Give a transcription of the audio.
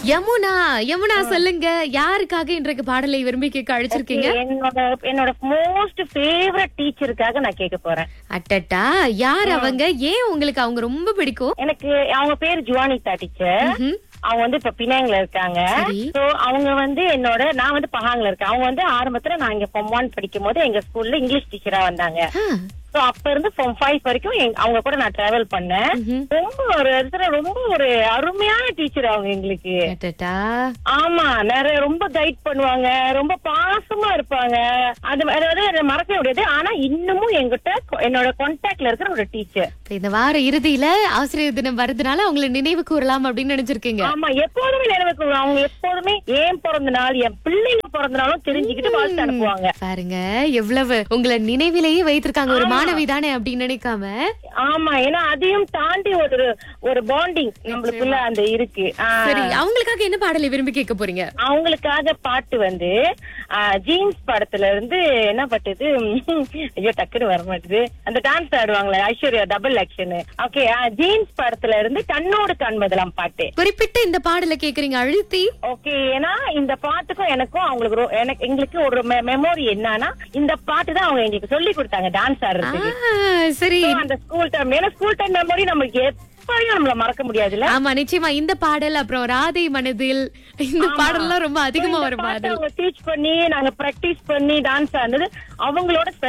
யமுனா யமுனா சொல்லுங்க யாருக்காக இன்றைக்கு பாடலை விரும்பி கேட்க அழைச்சிருக்கீங்க என்னோட என்னோட மோஸ்ட் ஃபேவரட் டீச்சருக்காக நான் கேட்க போறேன் அட்டட்டா யார் அவங்க ஏன் உங்களுக்கு அவங்க ரொம்ப பிடிக்கும் எனக்கு அவங்க பேர் ஜுவானிதா டீச்சர் ம்ஹும். அவங்க வந்து இப்ப பினாங்ல இருக்காங்க சரி. சோ அவங்க வந்து என்னோட நான் வந்து பஹாங்ல இருக்கேன் அவங்க வந்து ஆரம்பத்துல நான் இங்க ஃபார்ம் ஒன் படிக்கும் போது எங்க ஸ்கூல்ல இங்கிலீஷ் டீச்சரா வந்தாங்க ஆ, சோ அப்ப இருந்து ஃபார்ம் ஃபைவ் வரைக்கும் எங்க- அவங்க கூட நான் டிராவல் பண்ணேன் ம்ஹும். ரொம்ப ஒரு இடத்துல ரொம்ப ஒரு அருமையான டீச்சர் அவங்க எங்களுக்கு அட்டட்டா ஆமா நிறைய ரொம்ப கைட் பண்ணுவாங்க ரொம்ப பாசமா இருப்பாங்க அது அதாவது அதை மறக்க முடியாது ஆனா இன்னமும் என்கிட்ட கொ- என்னோட கான்டாக்ட்ல இருக்கிற ஒரு டீச்சர் இப்ப இந்த வார இறுதியில ஆசிரியர் தினம் வருதுனால அவங்களை நினைவு கூறலாம் அப்படின்னு நினைச்சிருக்கீங்க ஆமா எப்போதுமே நினைவுக்கு வரும். அவங்க எப்போதுமே ஏன் பிறந்த நாள் என் பிள்ளைங்க பிறந்த நாளும் தெரிஞ்சுக்கிட்டு வாழ்த்து அனுப்புவாங்க பாருங்க எவ்வளவு உங்களை நினைவிலேயே வைத்திருக்காங்க ஒரு மாணவி தானே அப்படின்னு நினைக்காம ஆமா ஏன்னா அதையும் தாண்டி ஒரு ஒரு பாண்டிங் நம்மளுக்குள்ள அந்த இருக்கு ஆ, சரி அவங்களுக்காக என்ன பாடலை விரும்பி கேட்க போறீங்க அவங்களுக்காக பாட்டு வந்து ஜீன்ஸ் படத்துல இருந்து என்ன பாட்டுது ஐயோ டக்குன்னு வர மாட்டுது அந்த டான்ஸ் ஆடுவாங்களே Aishwarya double action okay jeans படத்துல இருந்து கண்ணோடு காண்பதெல்லாம் பாட்டு குறிப்பிட்ட இந்த பாடலை கேக்குறீங்க அழுத்தி ஓகே ஏன்னா இந்த பாட்டுக்கும் எனக்கும் அவங்களுக்கு ரொ- எனக்கு எங்களுக்கு ஒரு மெமரி என்னன்னா இந்த பாட்டு தான் அவங்க எங்களுக்கு சொல்லி கொடுத்தாங்க டான்ஸ் ஆ, ஆடுறதுக்கு சரி So, அந்த ஸ்கூல் டைம் ஏன்னா ஸ்கூல் டைம் மெமரி நமக்கு எப்பயும் நம்மள மறக்க முடியாதுல்ல ஆமா நிச்சயமா இந்த பாடல் அப்புறம் ராதை மனதில் இந்த பாடல்லாம் ரொம்ப அதிகமா இந்த வரும் பாட்டை பாடல் அவங்க டீச் பண்ணி நாங்க பிராக்டிஸ் பண்ணி டான்ஸ் ஆனது அவங்களோட